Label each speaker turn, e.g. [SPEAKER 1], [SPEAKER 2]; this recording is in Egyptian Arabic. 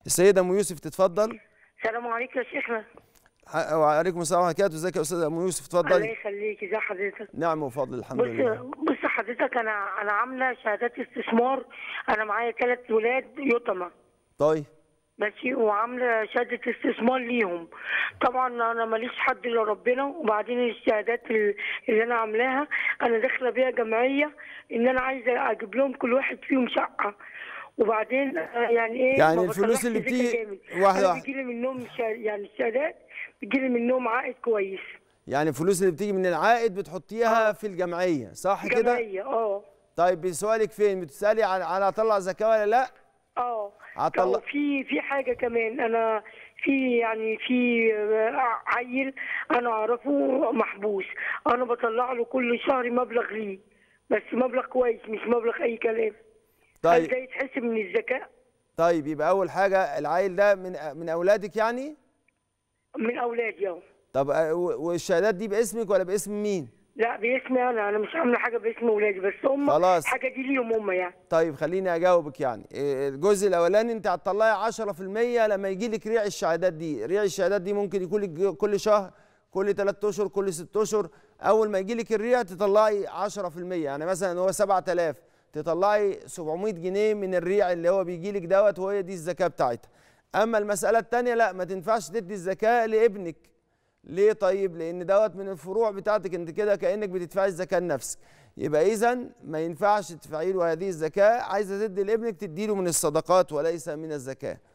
[SPEAKER 1] السيده ام يوسف تتفضل
[SPEAKER 2] السلام عليكم يا شيخنا
[SPEAKER 1] ح- وعليكم السلام ورحمه الله وبركاته ازيك يا استاذه ام يوسف
[SPEAKER 2] الله
[SPEAKER 1] اتفضلي
[SPEAKER 2] يخليك ازي حضرتك
[SPEAKER 1] نعم وفضل الحمد
[SPEAKER 2] بص
[SPEAKER 1] لله
[SPEAKER 2] بص حضرتك انا انا عامله شهادات استثمار انا معايا ثلاث ولاد يتمى
[SPEAKER 1] طيب
[SPEAKER 2] ماشي وعامله شهاده استثمار ليهم طبعا انا ماليش حد الا ربنا وبعدين الشهادات ال- اللي انا عاملاها انا داخله بيها جمعيه ان انا عايزه اجيب لهم كل واحد فيهم شقه وبعدين آه، يعني ايه
[SPEAKER 1] يعني
[SPEAKER 2] ما
[SPEAKER 1] الفلوس
[SPEAKER 2] بطلعش
[SPEAKER 1] اللي
[SPEAKER 2] زكاة
[SPEAKER 1] بتيجي
[SPEAKER 2] جامد.
[SPEAKER 1] واحدة
[SPEAKER 2] أنا
[SPEAKER 1] واحدة.
[SPEAKER 2] بيجي لي منهم شا- يعني الشهادات بيجي لي منهم عائد كويس
[SPEAKER 1] يعني الفلوس اللي بتيجي من العائد بتحطيها في الجمعيه صح كده
[SPEAKER 2] جمعيه اه
[SPEAKER 1] طيب سؤالك فين بتسالي عن عن اطلع زكاه ولا لا
[SPEAKER 2] اه
[SPEAKER 1] هطلع-
[SPEAKER 2] طب في في حاجه كمان انا في يعني في آه، عيل انا اعرفه محبوس انا بطلع له كل شهر مبلغ ليه بس مبلغ كويس مش مبلغ اي كلام هل ده
[SPEAKER 1] طيب
[SPEAKER 2] يتحسب من الزكاه
[SPEAKER 1] طيب يبقى اول حاجه العيل ده من من اولادك يعني
[SPEAKER 2] من اولادي اهو
[SPEAKER 1] طب آه، و- والشهادات دي باسمك ولا باسم مين
[SPEAKER 2] لا باسمي انا انا مش عامله حاجه باسم اولادي بس هم
[SPEAKER 1] خلاص.
[SPEAKER 2] حاجه دي ليهم هم يعني
[SPEAKER 1] طيب خليني اجاوبك يعني إيه، الجزء الاولاني انت هتطلعي 10% لما يجي لك ريع الشهادات دي ريع الشهادات دي ممكن يكون لك جو- كل شهر كل 3 اشهر كل 6 اشهر اول ما يجي لك الريع تطلعي 10% يعني مثلا هو 7000 تطلعي 700 جنيه من الريع اللي هو بيجي لك دوت وهي دي الزكاه بتاعتها اما المساله الثانيه لا ما تنفعش تدي الزكاه لابنك ليه طيب لان دوت من الفروع بتاعتك انت كده كانك بتدفعي الزكاه لنفسك يبقى اذا ما ينفعش تدفعي له هذه الزكاه عايزه تدي لابنك تدي له من الصدقات وليس من الزكاه